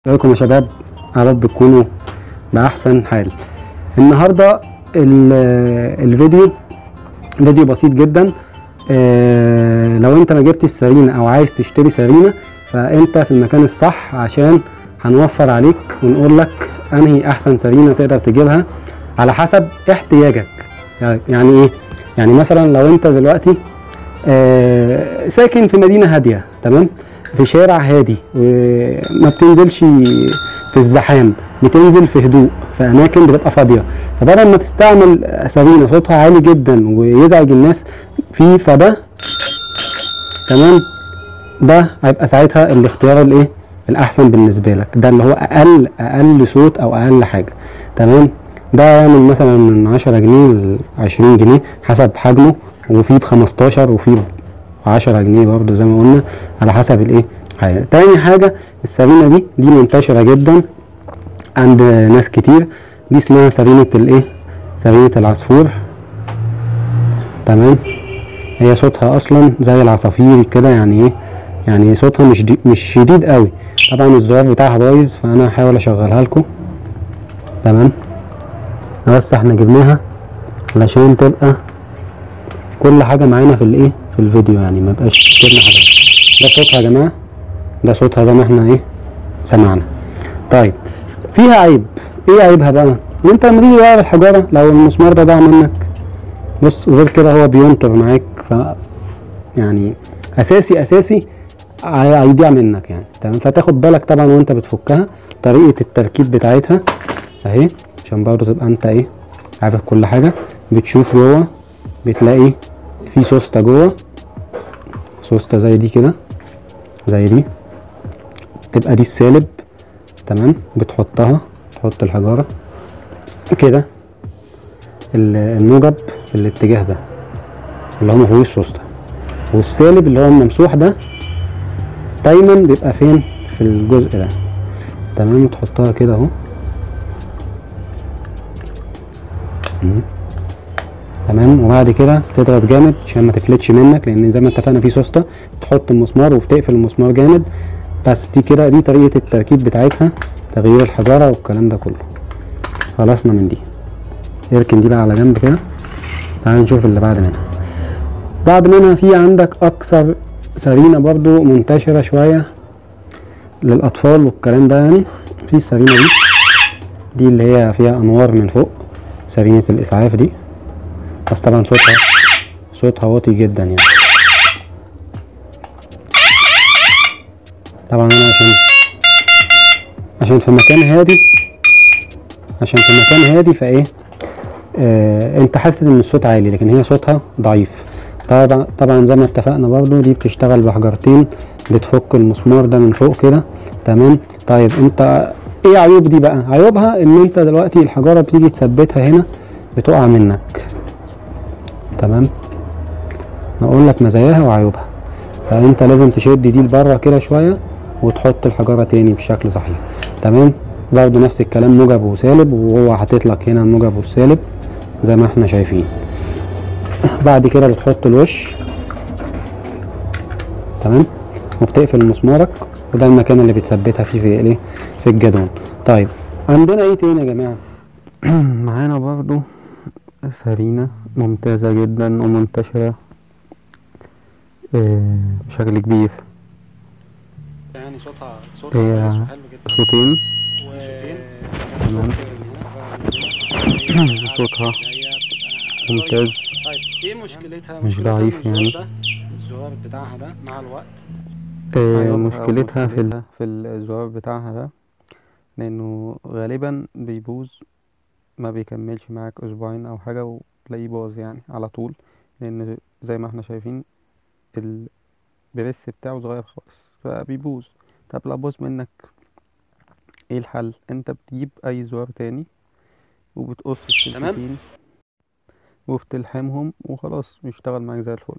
ازيكم يا شباب يا رب تكونوا بأحسن حال النهاردة ال- الفيديو فيديو بسيط جدا آه، لو انت ما جبتش سرينة او عايز تشتري سرينة فانت في المكان الصح عشان هنوفر عليك ونقول لك انهي احسن سرينة تقدر تجيبها على حسب احتياجك يعني ايه يعني مثلا لو انت دلوقتي آه، ساكن في مدينة هادية تمام في شارع هادي وما بتنزلش في الزحام بتنزل في هدوء في اماكن بتبقى فاضيه فبدل ما تستعمل سرينه صوتها عالي جدا ويزعج الناس في فده تمام ده هيبقى ساعتها الاختيار الايه الاحسن بالنسبه لك ده اللي هو اقل اقل صوت او اقل حاجه تمام ده يعمل مثلا من 10 جنيه ل 20 جنيه حسب حجمه وفي ب 15 وفي ب 10 جنيه برضو زي ما قلنا على حسب الايه حاجه تاني حاجه السرينه دي دي منتشره جدا عند ناس كتير دي اسمها سرينه الايه سرينه العصفور تمام هي صوتها اصلا زي العصافير كده يعني ايه يعني صوتها مش دي مش شديد قوي طبعا الزرار بتاعها بايظ فانا هحاول اشغلها لكم تمام بس احنا جبناها علشان تبقى كل حاجه معانا في الايه في الفيديو يعني ما يبقاش كتبنا حاجات ده صوتها يا جماعه ده صوتها زي ما احنا ايه سمعنا طيب فيها عيب ايه عيبها بقى ان انت لما تيجي تغير الحجاره لو المسمار ده ضاع منك بص غير كده هو بينطر معاك ف يعني اساسي اساسي هي- هيضيع منك يعني تمام فتاخد بالك طبعا وانت بتفكها طريقه التركيب بتاعتها اهي عشان برضه تبقى انت ايه عارف كل حاجه بتشوف جوه بتلاقي في سوسته جوه سوسته زي دي كده زي دي تبقى دي السالب تمام بتحطها تحط الحجارة كده ال- الموجب في الاتجاه ده اللي هو مفيهوش سوسته والسالب اللي هو الممسوح ده دايما بيبقى فين في الجزء ده تمام تحطها كده اهو مم. تمام وبعد كده تضغط جامد عشان ما تفلتش منك لان زي ما اتفقنا في سوسته تحط المسمار وبتقفل المسمار جامد بس دي كده دي طريقه التركيب بتاعتها تغيير الحجاره والكلام ده كله خلصنا من دي اركن دي بقى على جنب كده تعال نشوف اللي بعد منها بعد منها في عندك اكثر سرينه برضو منتشره شويه للاطفال والكلام ده يعني في السرينه دي دي اللي هي فيها انوار من فوق سرينه الاسعاف دي بس طبعا صوتها صوتها واطي جدا يعني طبعا انا عشان عشان في مكان هادي عشان في مكان هادي فايه آه انت حاسس ان الصوت عالي لكن هي صوتها ضعيف طبعا طبعا زي ما اتفقنا برضو دي بتشتغل بحجرتين بتفك المسمار ده من فوق كده تمام طيب انت ايه عيوب دي بقى عيوبها ان انت دلوقتي الحجاره بتيجي تثبتها هنا بتقع منك تمام نقول لك مزاياها وعيوبها فانت لازم تشد دي لبره كده شويه وتحط الحجاره تاني بشكل صحيح تمام برضه نفس الكلام موجب وسالب وهو حاطط لك هنا الموجب والسالب زي ما احنا شايفين بعد كده بتحط الوش تمام وبتقفل مسمارك وده المكان اللي بتثبتها فيه في ايه في الجدون طيب عندنا ايه تاني يا جماعه معانا برضو سرينة ممتازة جدا ومنتشرة آه، بشكل كبير يعني صوتها صوتها هي كويس وحلو جدا صوتين و تمام صوتها ممتاز طيب ايه مشكلتها مش مشكلتها ضعيف إن الزرار يعني. ده الزرار بتاعها ده مع الوقت آه، عيوبها مشكلتها في ال- ومشكلتها في الزرار بتاعها ده لانه غالبا بيبوظ ما بيكملش معاك اسبوعين او حاجه وتلاقيه باظ يعني على طول لان زي ما احنا شايفين البريس بتاعه صغير خالص فبيبوظ طب لو باظ منك ايه الحل انت بتجيب اي زرار تاني وبتقص تمام. السلكتين وبتلحمهم وخلاص بيشتغل معاك زي الفل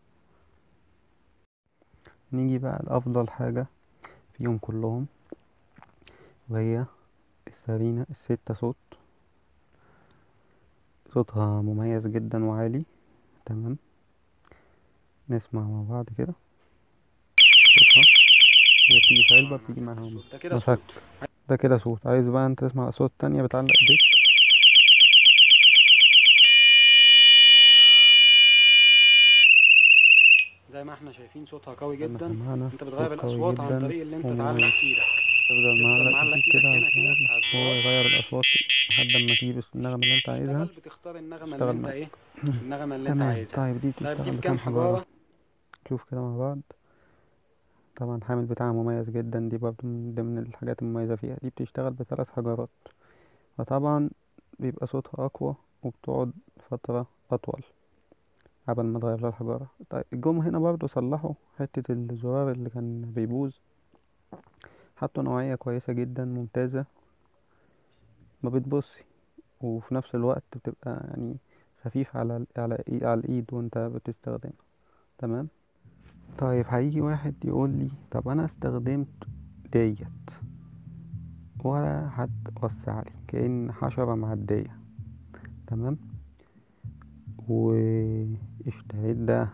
نيجي بقى لأفضل حاجة فيهم كلهم وهي السرينة الستة صوت صوتها مميز جدا وعالي تمام نسمع مع بعض كده صوتها هي بتيجي في علبة آه، بتيجي معاها هم ده كده ده صوت فك ده كده صوت عايز بقى انت تسمع صوت تانية بتعلق ايديك زي ما احنا شايفين صوتها قوي لما جدا سمعنا انت بتغير صوت قوي الاصوات عن جدا طريق اللي انت وما تعلق ايدك تفضل تفضل معلق معلق ايدك ايدك كده هنا كده على على الزرار. هو الزرار يغير الأصوات لحد ما تجيب النغمة اللي انت عايزها تشتغل بتختار النغمة اللي اشتغل انت معاك. ايه النغمة اللي انت تمام عايزها طيب دي طيب بتشتغل جيب بكام كام حجارة حجارة نشوف كده مع بعض طبعا الحامل بتاعها مميز جدا دي برضه من ضمن الحاجات المميزة فيها دي بتشتغل بثلاث حجرات فطبعا بيبقى صوتها أقوى وبتقعد فترة أطول قبل ما تغير لها الحجارة طيب الجم هنا برضه صلحوا حتة الزرار اللي كان بيبوظ حطوا نوعية كويسة جدا ممتازة ما بتبصي وفي نفس الوقت بتبقى يعني خفيف على ال- على إي- على الإيد وأنت بتستخدمها تمام طيب هيجي واحد يقول لي طب انا استخدمت ديت ولا حد وسع لي كأن حشرة معدية تمام واشتريت ده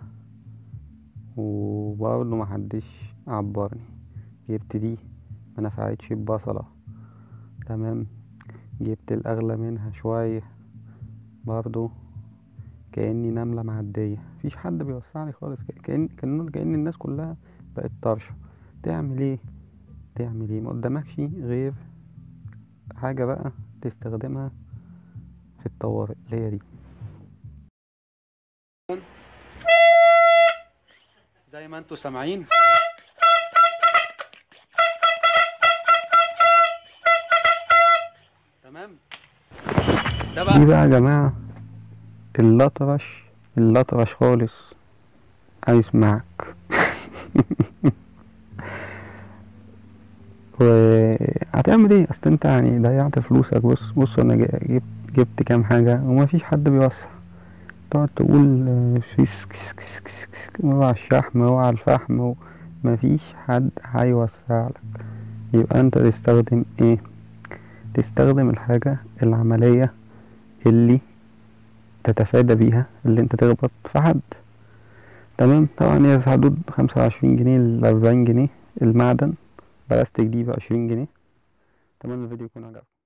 وبرضه محدش عبرني جبت دي ما نفعتش ببصلة تمام جبت الأغلى منها شوية برضه كأني نملة معدية مفيش حد بيوسعني خالص ك- كأن كأن كأن الناس كلها بقت طرشة تعمل ايه تعمل ايه مقدامكش غير حاجة بقى تستخدمها في الطوارئ اللي هي دي زي ما انتوا سامعين تمام ده دي بقى بقى يا جماعة اللطرش اللطرش خالص هيسمعك وهتعمل ايه اصل انت يعني ضيعت فلوسك بص بص انا جا- جبت جبت كام حاجة ومفيش حد بيوسع تقعد تقول آه، فيس كس كس كس كس اوعى الشحم اوعى الفحم مفيش حد هيوسع لك يبقى انت تستخدم ايه تستخدم الحاجة العملية اللي تتفادى بيها اللي انت تخبط في حد تمام طبعا هي في حدود خمسة وعشرين جنيه لأربعين جنيه المعدن بلاستيك دي بعشرين جنيه تمام الفيديو يكون عجبك